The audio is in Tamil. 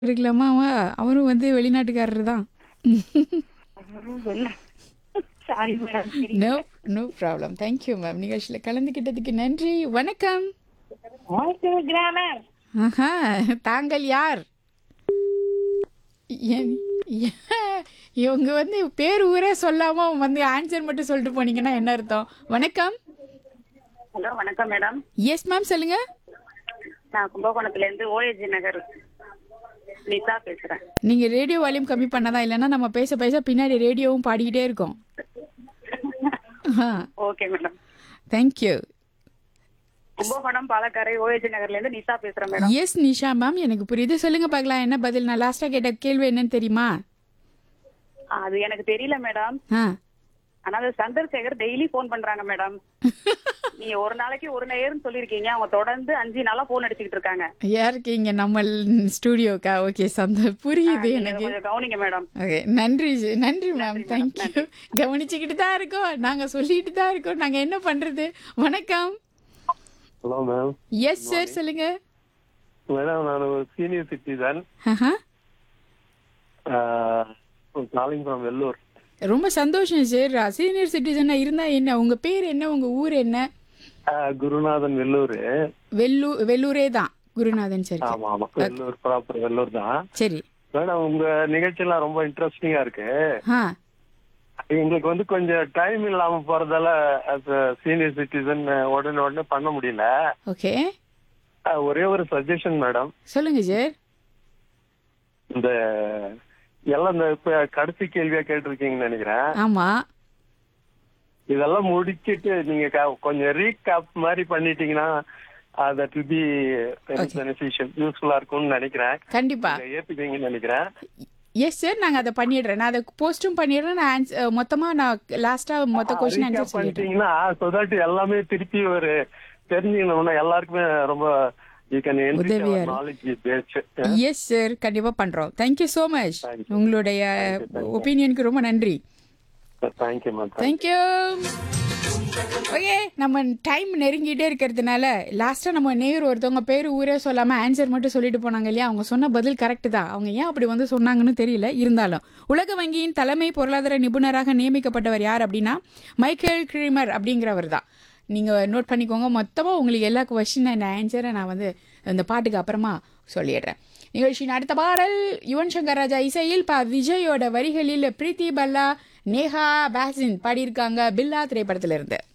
இருக்கலாமா அவன் அவரும் வந்து வெளிநாட்டுக்காரர் தான் sorry madam no no problem thank you ma'am நிகழ்ச்சியில் கலந்துக்கிட்டதுக்கு நன்றி வணக்கம் கிராமர் ஆஹா தாங்கள் யார் என்- ஏன் இவங்க வந்து பேர் ஊரே சொல்லாம வந்து ஆன்சர் மட்டும் சொல்லிட்டு போனீங்கன்னா என்ன அர்த்தம் வணக்கம் ஹலோ வணக்கம் மேடம் எஸ் மேம் சொல்லுங்க நான் கும்பகோணத்துல இருந்து ஓஏஜி நகர் நிதா பேசுறேன் நீங்க ரேடியோ வால்யூம் கம்மி பண்ணாதான் இல்லைன்னா நம்ம பேச பேச பின்னாடி ரேடியோவும் பாடிக்கிட்டே இருக்கோம் okay madam thank you Kumbakonam Palakkarai OAG நகர்ல இருந்து நிதா பேசுறேன் மேடம் எஸ் நிஷா மேம் எனக்கு புரியுது சொல்லுங்க பார்க்கலாம் என்ன பதில் நான் லாஸ்டா கேட்ட கேள்வி என்னன்னு தெரியுமா அது எனக்கு தெரியல மேடம் ஆ ஆனா அது சந்திரசேகர் டெய்லி ஃபோன் பண்றாங்க மேடம் நீங்க ஒரு நாளைக்கு ஒரு நேரம் சொல்லிருக்கீங்க அவங்க தொடர்ந்து அஞ்சு நாளா போன் அடிச்சுக்கிட்டு இருக்காங்க யாருக்கு இங்க நம்ம ஸ்டூடியோக்கா ஓகே சந்த புரியுது நீங்க எனக்கு கொஞ்சம் கவனிங்க மேடம் ஓகே நன்றி ஜி- நன்றி மேம் தேங்க்யூ கவனிச்சுக்கிட்டு தான் இருக்கோம் நாங்க சொல்லிட்டு தான் இருக்கோம் நாங்க என்ன பண்றது வணக்கம் ஹலோ மேம் எஸ் சார் சொல்லுங்க மேடம் நான் ஒரு சீனியர் சிட்டிசன் ஆஹா. காலிங் ஃப்ரம் வெள்ளூர் ரொம்ப சந்தோஷம் சார் சீனியர் சிட்டிசனா இருந்தா என்ன உங்க பேர் என்ன உங்க ஊர் என்ன ஆஹ் குருநாதன் வெள்ளூர் வெள்ளூர் வெள்ளூரே தான் குருநாதன் சரி ஆமா ஆமா வெள்ளூர் ப்ராப்பர் வெள்ளூர் தான் சரி மேடம் உங்க நிகழ்ச்சியெல்லாம் ரொம்ப இன்ட்ரெஸ்டிங்கா இருக்கு ஆ எங்களுக்கு வந்து கொஞ்சம் டைம் இல்லாம போறதால சீனியர் சிட்டிசன் உடனே உடனே பண்ண முடியல ஓகே ஆஹ் ஒரே ஒரு சஜஷன் மேடம் சொல்லுங்க சார் இந்த எல்லாம் இந்த இப்ப கடைசி கேள்வியா கேட்டிருக்கீங்கன்னு நினைக்கிறேன் ஆமா இதெல்லாம் முடிச்சிட்டு நீங்க க- கொஞ்சம் ரீகேப் மாதிரி பண்ணிட்டீங்கன்னா தட் வில் பி பெனிஃபிஷியல் யூஸ்ஃபுல்லா இருக்கும்னு நினைக்கிறேன் கண்டிப்பா நீங்க ஏத்துப்பீங்கன்னு நினைக்கிறேன் எஸ் சார் நாங்க அதை பண்ணிடுறேன் நான் அதை போஸ்டும் பண்ணிடுறேன் நான் ஆன்சர் மொத்தமா நான் லாஸ்டா மொத்த கொஸ்டின் ரீகேப் ஆன்சர் சொல்லிடுறேன் பண்ணிட்டீங்கன்னா so that எல்லாமே திருப்பி ஒரு தெரிஞ்சுக்கணும்னா எல்லாருக்குமே ரொம்ப யூ கேன் உதவியா இருக்கும். நாலேஜ் பேஸ் எஸ் சார் கண்டிப்பா பண்றோம் thank you so much Thank you. உங்களுடைய ஒப்பீனியனுக்கு ரொம்ப நன்றி தேங்க்யூ மேம் தேங்க்யூ ஓகே நம்ம டைம் நெருங்கிட்டே இருக்கிறதுனால லாஸ்ட்டாக நம்ம நேர் ஒருத்தவங்க பேர் ஊரே சொல்லாமல் ஆன்சர் மட்டும் சொல்லிட்டு போனாங்க இல்லையா அவங்க சொன்ன பதில் கரெக்டு தான் அவங்க ஏன் அப்படி வந்து சொன்னாங்கன்னு தெரியல இருந்தாலும் உலக வங்கியின் தலைமை பொருளாதார நிபுணராக நியமிக்கப்பட்டவர் யார் அப்படின்னா மைக்கேல் கிரீமர் அப்படிங்கிறவர் தான் நீங்கள் நோட் பண்ணிக்கோங்க மொத்தமாக உங்களுக்கு எல்லா கொஸ்டின் அண்ட் ஆன்சரை நான் வந்து இந்த பாட்டுக்கு அப்புறமா சொல்லிடுறேன் நிகழ்ச்சியின் அடுத்த பாடல் யுவன் சங்கர் ராஜா இசையில் பா விஜயோட வரிகளில் பிரீத்தி பல்லா நேஹா பாசின் பாடியிருக்காங்க பில்லா திரைப்படத்திலிருந்து